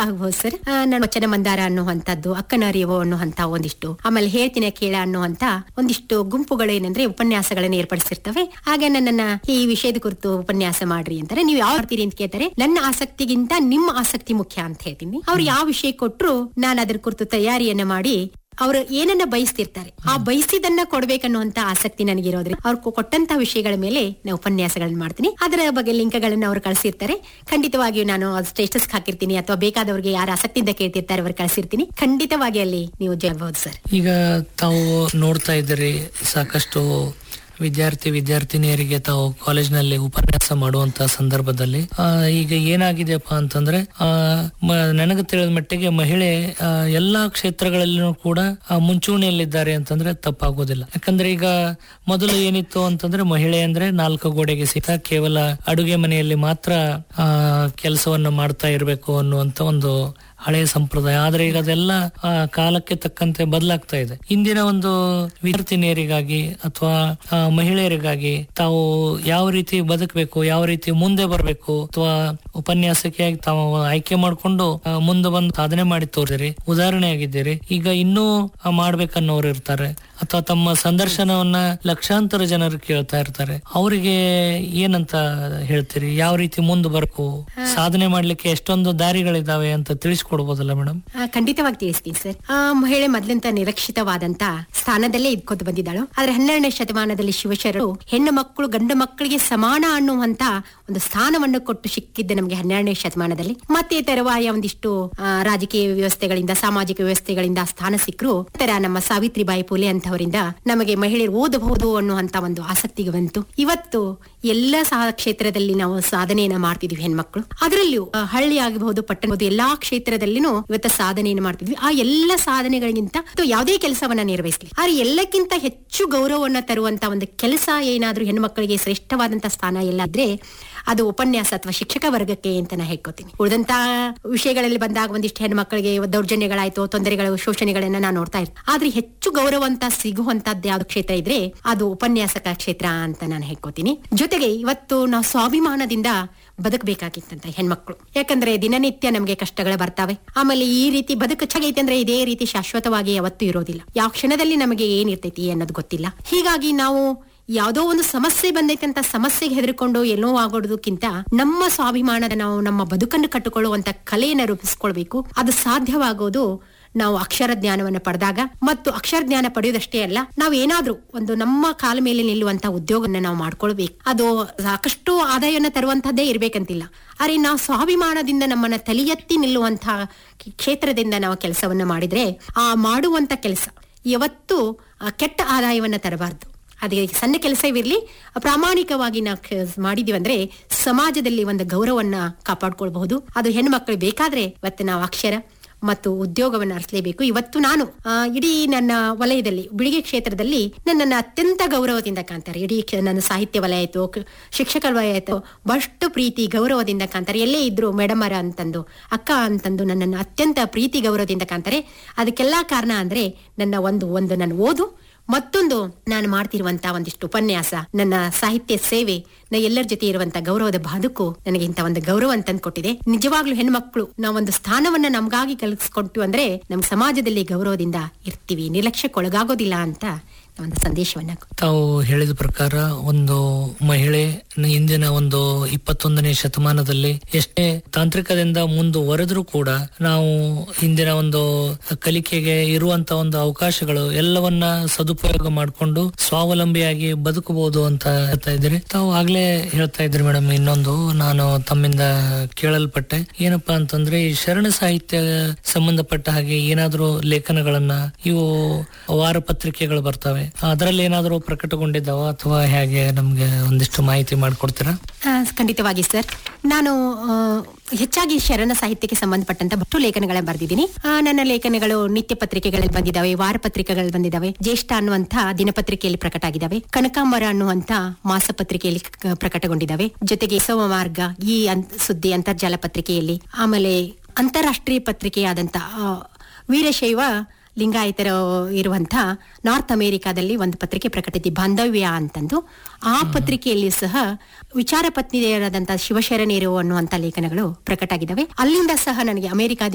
ಆಗ್ಬಹುದು ಸರ್ ಆ, ನಾನು ವಚನ ಮಂದಾರ ಅನ್ನುವಂಥದ್ದು ಅಕ್ಕನ ಅರಿವು ಅನ್ನುವಂತ ಒಂದಿಷ್ಟು ಆಮೇಲೆ ಹೇಳ್ತೀನಿ ಕೇಳ ಅನ್ನುವಂತ ಒಂದಿಷ್ಟು ಗುಂಪುಗಳು ಏನಂದ್ರೆ ಉಪನ್ಯಾಸಗಳನ್ನ ಏರ್ಪಡಿಸಿರ್ತವೆ ಹಾಗೆ ನನ್ನನ್ನ ಈ ವಿಷಯದ ಕುರಿತು ಉಪನ್ಯಾಸ ಮಾಡ್ರಿ ಅಂತಾರೆ ನೀವು ಯಾವ ಮಾಡ್ತೀರಿ ಅಂತ ಕೇಳ್ತಾರೆ ನನ್ನ ಆಸಕ್ತಿಗಿಂತ ನಿಮ್ಮ ಆಸಕ್ತಿ ಮುಖ್ಯ ಅಂತ ಹೇಳ್ತೀನಿ ಅವ್ರು ಯಾವ ವಿಷಯ ಕೊಟ್ರು ನಾನು ಅದ್ರ ಕುರಿತು ತಯಾರಿಯನ್ನ ಮಾಡಿ ಅವ್ರು ಏನನ್ನ ಬಯಸ್ತಿರ್ತಾರೆ ಆ ಬಯಸಿದನ್ನ ಕೊಡ್ಬೇಕನ್ನುವಂತ ಆಸಕ್ತಿ ನನಗಿರೋದ್ರಿಂದ ಅವ್ರು ಕೊ- ಕೊಟ್ಟಂತ ವಿಷಯಗಳ ಮೇಲೆ ನಾನು ಉಪನ್ಯಾಸಗಳನ್ನ ಮಾಡ್ತೀನಿ ಅದರ ಬಗ್ಗೆ ಲಿಂಕ್ಗಳನ್ನ ಅವ್ರು ಕಳಿಸಿರ್ತಾರೆ ಖಂಡಿತವಾಗಿಯೂ ನಾನು ಸ್ಟೇಟಸ್ ಹಾಕಿರ್ತೀನಿ ಅಥವಾ ಬೇಕಾದವ್ರಿಗೆ ಯಾರು ಆಸಕ್ತಿಯಿಂದ ಕೇಳ್ತಿರ್ತಾರೆ ಅವ್ರು ಕಳಿಸಿರ್ತೀನಿ ಖಂಡಿತವಾಗಿ ಅಲ್ಲಿ ನೀವು ಜಯಬಹುದು ಸರ್ ಈಗ ತಾವು ನೋಡ್ತಾ ಇದ್ದೀರಿ ಸಾಕಷ್ಟು ವಿದ್ಯಾರ್ಥಿ ವಿದ್ಯಾರ್ಥಿನಿಯರಿಗೆ ತಾವು ಕಾಲೇಜ್ನಲ್ಲಿ ಉಪನ್ಯಾಸ ಮಾಡುವಂತ ಸಂದರ್ಭದಲ್ಲಿ ಆ, ಈಗ ಏನಾಗಿದೆಯಪ್ಪ ಅಂತಂದ್ರೆ ಆ, ಮ- ನನಗೆ ತಿಳಿದ ಮಟ್ಟಿಗೆ ಮಹಿಳೆ ಆ, ಎಲ್ಲಾ ಕ್ಷೇತ್ರಗಳಲ್ಲೂ ಕೂಡ ಆ, ಮುಂಚೂಣಿಯಲ್ಲಿದ್ದಾರೆ ಅಂತಂದ್ರೆ ತಪ್ಪಾಗೋದಿಲ್ಲ ಯಾಕಂದ್ರೆ ಈಗ ಮೊದಲು ಏನಿತ್ತು ಅಂತಂದ್ರೆ ಮಹಿಳೆ ಅಂದ್ರೆ ನಾಲ್ಕು ಗೋಡೆಗೆ ಸಿಕ್ಕ ಕೇವಲ ಅಡುಗೆ ಮನೆಯಲ್ಲಿ ಮಾತ್ರ ಆ ಕೆಲಸವನ್ನು ಮಾಡ್ತಾ ಇರಬೇಕು ಅನ್ನುವಂತ ಒಂದು ಹಳೆಯ ಸಂಪ್ರದಾಯ ಆದ್ರೆ ಈಗ ಅದೆಲ್ಲ ಆ, ಕಾಲಕ್ಕೆ ತಕ್ಕಂತೆ ಬದಲಾಗ್ತಾ ಇದೆ ಇಂದಿನ ಒಂದು ವಿದ್ಯಾರ್ಥಿನಿಯರಿಗಾಗಿ ಅಥವಾ ಆ, ಮಹಿಳೆಯರಿಗಾಗಿ ತಾವು ಯಾವ ರೀತಿ ಬದುಕಬೇಕು ಯಾವ ರೀತಿ ಮುಂದೆ ಬರಬೇಕು ಅಥವಾ ಉಪನ್ಯಾಸಕಿಯಾಗಿ ತಾವು ಆಯ್ಕೆ ಮಾಡಿಕೊಂಡು ಮುಂದೆ ಬಂದು ಸಾಧನೆ ಮಾಡಿ ತೋರಿಸಿರಿ ಉದಾಹರಣೆ ಆಗಿದ್ದೀರಿ ಈಗ ಇನ್ನೂ ಆ, ಮಾಡ್ಬೇಕನ್ನೋರು ಇರ್ತಾರೆ ಅಥವಾ ತಮ್ಮ ಸಂದರ್ಶನವನ್ನ ಲಕ್ಷಾಂತರ ಜನರು ಕೇಳ್ತಾ ಇರ್ತಾರೆ ಅವರಿಗೆ ಏನಂತ ಹೇಳ್ತೀರಿ ಯಾವ ರೀತಿ ಮುಂದೆ ಬರಬೇಕು ಸಾಧನೆ ಮಾಡ್ಲಿಕ್ಕೆ ಎಷ್ಟೊಂದು ದಾರಿಗಳಿದಾವೆ ಅಂತ ತಿಳಿಸ್ಕೊಡ್ಬೋದಲ್ಲ ಮೇಡಮ್ ಆ, ಖಂಡಿತವಾಗಿ ತಿಳಿಸ್ತೀನಿ ಸರ್ ಆ ಮಹಿಳೆ ಮೊದಲಿಂದ ನಿರಕ್ಷಿತವಾದಂತ ಸ್ಥಾನದಲ್ಲೇ ಇದ್ಕೊತ ಬಂದಿದ್ದಾಳು ಆದ್ರೆ ಹನ್ನೆರಡನೇ ಶತಮಾನದಲ್ಲಿ ಶಿವಶರಣರು ಹೆಣ್ಣು ಮಕ್ಕಳು ಗಂಡು ಮಕ್ಕಳಿಗೆ ಸಮಾನ ಅನ್ನುವಂತ ಒಂದು ಸ್ಥಾನವನ್ನು ಕೊಟ್ಟು ಸಿಕ್ಕಿದ್ದೆ ನಮಗೆ ಹನ್ನೆರಡನೇ ಶತಮಾನದಲ್ಲಿ ಮತ್ತೆ ತರುವಾಯ ಒಂದಿಷ್ಟು ಆ, ರಾಜಕೀಯ ವ್ಯವಸ್ಥೆಗಳಿಂದ ಸಾಮಾಜಿಕ ವ್ಯವಸ್ಥೆಗಳಿಂದ ಸ್ಥಾನ ಸಿಕ್ಕರು ತರ ನಮ್ಮ ಸಾವಿತ್ರಿಬಾಯಿ ಪುಲೆ ಅಂತವರಿಂದ ನಮಗೆ ಮಹಿಳೆಯರು ಓದಬಹುದು ಅನ್ನುವಂತ ಒಂದು ಆಸಕ್ತಿಗೆ ಬಂತು ಇವತ್ತು ಎಲ್ಲ ಸಹ ಕ್ಷೇತ್ರದಲ್ಲಿ ನಾವು ಸಾಧನೆಯನ್ನ ಮಾಡ್ತಿದ್ವಿ ಹೆಣ್ಮಕ್ಳು ಅದರಲ್ಲಿಯೂ ಆ, ಹಳ್ಳಿ ಆಗಬಹುದು ಪಟ್ಟಣ ಆಗಬಹುದು ಎಲ್ಲಾ ಕ್ಷೇತ್ರದಲ್ಲಿನೂ ಇವತ್ತು ಸಾಧನೆಯನ್ನು ಮಾಡ್ತಿದ್ವಿ ಆ ಎಲ್ಲ ಸಾಧನೆಗಳಿಗಿಂತ ಅಥವಾ ಯಾವುದೇ ಕೆಲಸವನ್ನ ನಿರ್ವಹಿಸಲಿ ಆದ್ರೆ ಎಲ್ಲಕ್ಕಿಂತ ಹೆಚ್ಚು ಗೌರವವನ್ನ ತರುವಂತ ಒಂದು ಕೆಲಸ ಏನಾದ್ರೂ ಹೆಣ್ಮಕ್ಳಿಗೆ ಶ್ರೇಷ್ಠವಾದಂತ ಸ್ಥಾನ ಎಲ್ಲ ಇದ್ರೆ ಅದು ಉಪನ್ಯಾಸ ಅಥವಾ ಶಿಕ್ಷಕ ವರ್ಗಕ್ಕೆ ಅಂತ ನಾ ಹೇಳ್ಕೊತೀನಿ ಉಳಿದಂತ ವಿಷಯಗಳಲ್ಲಿ ಬಂದಾಗ ಒಂದಿಷ್ಟು ಹೆಣ್ಮಕ್ಳಿಗೆ ದೌರ್ಜನ್ಯಗಳಾಯ್ತು ತೊಂದರೆಗಳು ಶೋಷಣೆಗಳನ್ನ ನಾನು ನೋಡ್ತಾ ಇರ್ತೀನಿ ಆದ್ರೆ ಹೆಚ್ಚು ಗೌರವ ಅಂತ ಸಿಗುವಂತದ್ದು ಯಾವ್ದು ಕ್ಷೇತ್ರ ಇದ್ರೆ ಅದು ಉಪನ್ಯಾಸಕ ಕ್ಷೇತ್ರ ಅಂತ ನಾನು ಹೇಳ್ಕೊತೀನಿ ಜೊತೆಗೆ ಇವತ್ತು ನಾವು ಸ್ವಾಭಿಮಾನದಿಂದ ಬದುಕಬೇಕಾಗಿತ್ತಂತ ಹೆಣ್ಮಕ್ಳು ಯಾಕಂದ್ರೆ ದಿನನಿತ್ಯ ನಮ್ಗೆ ಕಷ್ಟಗಳು ಬರ್ತಾವೆ ಆಮೇಲೆ ಈ ರೀತಿ ಬದುಕು ಚೆನ್ನಾಗೈತೆ ಅಂದ್ರೆ ಇದೇ ರೀತಿ ಶಾಶ್ವತವಾಗಿ ಯಾವತ್ತೂ ಇರೋದಿಲ್ಲ ಯಾವ ಕ್ಷಣದಲ್ಲಿ ನಮಗೆ ಏನಿರ್ತೈತಿ ಅನ್ನೋದು ಗೊತ್ತಿಲ್ಲ ಹೀಗಾಗಿ ನಾವು ಯಾವುದೋ ಒಂದು ಸಮಸ್ಯೆ ಬಂದೈತೆ ಅಂತ ಸಮಸ್ಯೆಗೆ ಹೆದರ್ಕೊಂಡು ಎಲ್ಲೋ ಆಗೋದಕ್ಕಿಂತ ನಮ್ಮ ಸ್ವಾಭಿಮಾನದ ನಾವು ನಮ್ಮ ಬದುಕನ್ನು ಕಟ್ಟಿಕೊಳ್ಳುವಂತ ಕಲೆಯನ್ನು ರೂಪಿಸ್ಕೊಳ್ಬೇಕು ಅದು ಸಾಧ್ಯವಾಗೋದು ನಾವು ಅಕ್ಷರ ಜ್ಞಾನವನ್ನು ಪಡೆದಾಗ ಮತ್ತು ಅಕ್ಷರ ಜ್ಞಾನ ಪಡೆಯೋದಷ್ಟೇ ಅಲ್ಲ ನಾವು ಏನಾದ್ರೂ ಒಂದು ನಮ್ಮ ಕಾಲ ಮೇಲೆ ನಿಲ್ಲುವಂತ ಉದ್ಯೋಗನ ನಾವು ಮಾಡ್ಕೊಳ್ಬೇಕು ಅದು ಸಾಕಷ್ಟು ಆದಾಯನ ತರುವಂತದ್ದೇ ಇರ್ಬೇಕಂತಿಲ್ಲ ಆದ್ರೆ ನಾವು ಸ್ವಾಭಿಮಾನದಿಂದ ನಮ್ಮನ್ನ ತಲೆ ಎತ್ತಿ ನಿಲ್ಲುವಂತಹ ಕ್ಷೇತ್ರದಿಂದ ನಾವು ಕೆಲಸವನ್ನ ಮಾಡಿದ್ರೆ ಆ ಮಾಡುವಂತ ಕೆಲಸ ಯಾವತ್ತೂ ಆ, ಕೆಟ್ಟ ಆದಾಯವನ್ನ ತರಬಾರ್ದು ಅದೇ ಸಣ್ಣ ಕೆಲಸವಿರ್ಲಿ ಪ್ರಾಮಾಣಿಕವಾಗಿ ನಾವು ಕ- ಮಾಡಿದೀವಿ ಅಂದ್ರೆ ಸಮಾಜದಲ್ಲಿ ಒಂದು ಗೌರವನ್ನ ಕಾಪಾಡ್ಕೊಳ್ಬಹುದು ಅದು ಹೆಣ್ಮಕ್ಳು ಬೇಕಾದ್ರೆ ಇವತ್ತು ನಾವು ಅಕ್ಷರ ಮತ್ತು ಉದ್ಯೋಗವನ್ನು ಅರಸಲೇಬೇಕು ಇವತ್ತು ನಾನು ಆ, ಇಡೀ ನನ್ನ ವಲಯದಲ್ಲಿ ಬಿಳಿಗೆ ಕ್ಷೇತ್ರದಲ್ಲಿ ನನ್ನನ್ನು ಅತ್ಯಂತ ಗೌರವದಿಂದ ಕಾಣ್ತಾರೆ ಇಡೀ ಕ್ಷ- ನನ್ನ ಸಾಹಿತ್ಯ ವಲಯ ಆಯ್ತು ಕ- ಶಿಕ್ಷಕರ ವಲಯ ಆಯ್ತು ಬಹಳಷ್ಟು ಪ್ರೀತಿ ಗೌರವದಿಂದ ಕಾಣ್ತಾರೆ ಎಲ್ಲೇ ಇದ್ರು ಮೇಡಮರ ಅಂತಂದು ಅಕ್ಕ ಅಂತಂದು ನನ್ನನ್ನು ಅತ್ಯಂತ ಪ್ರೀತಿ ಗೌರವದಿಂದ ಕಾಣ್ತಾರೆ ಅದಕ್ಕೆಲ್ಲ ಕಾರಣ ಅಂದ್ರೆ ನನ್ನ ಒಂದು ಒಂದು ನನ್ನ ಓದು ಮತ್ತೊಂದು ನಾನು ಮಾಡ್ತಿರುವಂತ ಒಂದಿಷ್ಟು ಉಪನ್ಯಾಸ ನನ್ನ ಸಾಹಿತ್ಯ ಸೇವೆ ನ ಎಲ್ಲರ ಜೊತೆ ಇರುವಂತ ಗೌರವದ ಬದುಕು ನನಗೆ ಇಂತ ಒಂದು ಗೌರವ ಅಂತ ಕೊಟ್ಟಿದೆ ನಿಜವಾಗ್ಲೂ ಹೆಣ್ಮಕ್ಳು ನಾವೊಂದು ಸ್ಥಾನವನ್ನ ನಮ್ಗಾಗಿ ಕಲ್ಸ್ಕೊಟ್ಟು ಅಂದ್ರೆ ನಮ್ ಸಮಾಜದಲ್ಲಿ ಗೌರವದಿಂದ ಇರ್ತೀವಿ ನಿರ್ಲಕ್ಷ್ಯಕ್ಕೊಳಗಾಗೋದಿಲ್ಲ ಅಂತ ಒಂದು ಸಂದೇಶವನ್ನ ಕೊಡ್ತೀನಿ. ತಾವು ಹೇಳಿದ ಪ್ರಕಾರ ಒಂದು ಮಹಿಳೆ ಇಂದಿನ ಒಂದು ಇಪ್ಪತ್ತೊಂದನೇ ಶತಮಾನದಲ್ಲಿ ಎಷ್ಟೇ ತಾಂತ್ರಿಕದಿಂದ ಮುಂದುವರೆದ್ರೂ ಕೂಡ ನಾವು ಇಂದಿನ ಒಂದು ಕಲಿಕೆಗೆ ಇರುವಂತ ಒಂದು ಅವಕಾಶಗಳು ಎಲ್ಲವನ್ನ ಸದುಪಯೋಗ ಮಾಡಿಕೊಂಡು ಸ್ವಾವಲಂಬಿಯಾಗಿ ಬದುಕಬಹುದು ಅಂತ ಹೇಳ್ತಾ ಇದ್ದೀರಿ ತಾವು ಆಗ್ಲೇ ಹೇಳ್ತಾ ಇದ್ರಿ ಮೇಡಮ್ ಇನ್ನೊಂದು ನಾನು ತಮ್ಮಿಂದ ಕೇಳಲ್ಪಟ್ಟೆ ಏನಪ್ಪಾ ಅಂತಂದ್ರೆ ಈ ಶರಣ ಸಾಹಿತ್ಯ ಸಂಬಂಧಪಟ್ಟ ಹಾಗೆ ಏನಾದ್ರೂ ಲೇಖನಗಳನ್ನ ಇವು ವಾರ ಪತ್ರಿಕೆಗಳು ಬರ್ತವೆ ಅದರಲ್ಲಿ ಏನಾದ್ರೂ ಪ್ರಕಟಗೊಂಡಿದ್ದಾವ ಅಥವಾ ಹೇಗೆ ನಮ್ಗೆ ಒಂದಿಷ್ಟು ಮಾಹಿತಿ ಮಾಡಿಕೊಡ್ತೀರಾ ಆ, ಖಂಡಿತವಾಗಿ ಸರ್ ನಾನು ಆ, ಹೆಚ್ಚಾಗಿ ಶರಣ ಸಾಹಿತ್ಯಕ್ಕೆ ಸಂಬಂಧಪಟ್ಟಂತ ಬಟ್ಟು ಲೇಖನಗಳ ಬರೆದಿದ್ದೀನಿ ಆ, ನನ್ನ ಲೇಖನಗಳು ನಿತ್ಯ ಪತ್ರಿಕೆಗಳಲ್ಲಿ ಬಂದಿದ್ದಾವೆ ವಾರ ಪತ್ರಿಕೆಗಳಲ್ಲಿ ಬಂದಿದ್ದಾವೆ ಜ್ಯೇಷ್ಠ ಅನ್ನುವಂತ ದಿನಪತ್ರಿಕೆಯಲ್ಲಿ ಪ್ರಕಟ ಆಗಿದ್ದಾವೆ ಕನಕಾಂಬರ ಅನ್ನುವಂತ ಮಾಸಪತ್ರಿಕೆಯಲ್ಲಿ ಕ- ಪ್ರಕಟಗೊಂಡಿದ್ದಾವೆ ಜೊತೆಗೆ ಸೋಮ ಮಾರ್ಗ ಈ ಅನ್- ಸುದ್ದಿ ಅಂತರ್ಜಾಲ ಪತ್ರಿಕೆಯಲ್ಲಿ ಆಮೇಲೆ ಅಂತಾರಾಷ್ಟ್ರೀಯ ಪತ್ರಿಕೆಯಾದಂತ ಆ, ವೀರಶೈವ ಲಿಂಗಾಯತರ ಇರುವಂತ ನಾರ್ತ್ ಅಮೆರಿಕಾದಲ್ಲಿ ಒಂದು ಪತ್ರಿಕೆ ಪ್ರಕಟಿಸಿ ಬಾಂಧವ್ಯ ಅಂತಂದು ಆ ಪತ್ರಿಕೆಯಲ್ಲಿ ಸಹ ವಿಚಾರ ಪತ್ನಿಯರಾದಂತಹ ಶಿವಶರಣೇರು ಅನ್ನುವಂತ ಲೇಖನಗಳು ಪ್ರಕಟ ಆಗಿದ್ದಾವೆ ಅಲ್ಲಿಂದ ಸಹ ನನಗೆ ಅಮೆರಿಕಾದ